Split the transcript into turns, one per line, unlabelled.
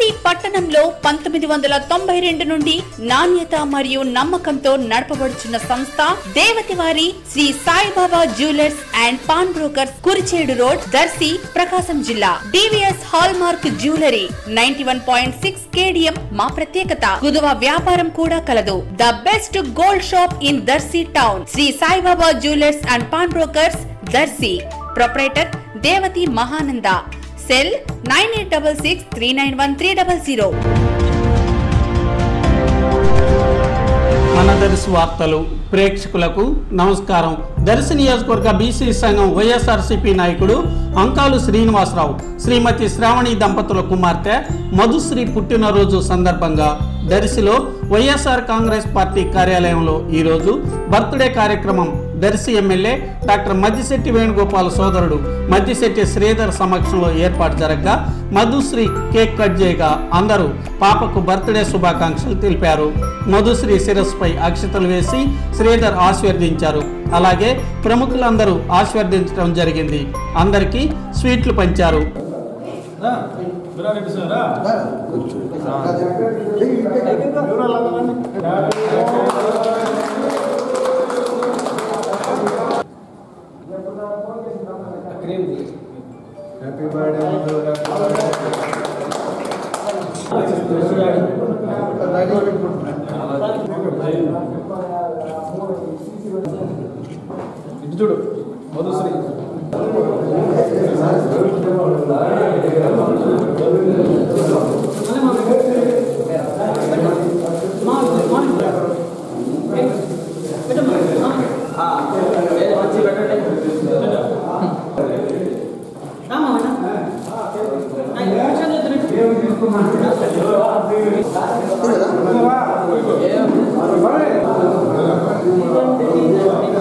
దర్శి పట్టణంలో పంతొమ్మిది వందల తొంభై రెండు నుండి నాణ్యత మరియు నమ్మకంతో నడపబడుచున్న సంస్థ దేవతివారి Shri Saibaba jewellers and pawn brokers Kurichedu road Darsi Prakasam జిల్లా DVS hallmark jewellery ninety one point six KDM మా ప్రత్యేకత కుదువ వ్యాపారం కూడా కలదు the best gold shop in Darsi town Shri Saibaba jewellers and pawn brokers Darsi proprietor Devathi Mahananda cell nine eight double six three nine one three double zero
మన దర్శి వార్తలు ప్రేక్షకులకు నమస్కారం దర్శి నియోజకవర్గ బీసీ సంఘం వైఎస్ఆర్సీపీ నాయకుడు అంకాలు శ్రీనివాసరావు శ్రీమతి శ్రావణి దంపతుల కుమార్తె మధుశ్రీ పుట్టినరోజు సందర్భంగా దర్శిలో వైఎస్ఆర్ కాంగ్రెస్ పార్టీ కార్యాలయంలో ఈరోజు బర్త్డే కార్యక్రమం దర్శి ఎమ్మెల్యే డాక్టర్ మద్దిశెట్టి వేణుగోపాల్ సోదరుడు మద్దిశెట్టి శ్రీధర్ సమక్షంలో ఏర్పాటు జరగగా మధుశ్రీ కేక్ కట్ చేయగా అందరూ పాపకు బర్త్డే శుభాకాంక్షలు తెలిపారు మధుశ్రీ శిరస్సుపై అక్షతలు వేసి శ్రీధర్ ఆశీర్వదించారు అలాగే ప్రముఖులందరూ ఆశీర్వదించడం జరిగింది అందరికీ స్వీట్లు పంచారు
హ్యాపీ బర్త్డే ఇటు చూడు మధుశ్రీ
Thank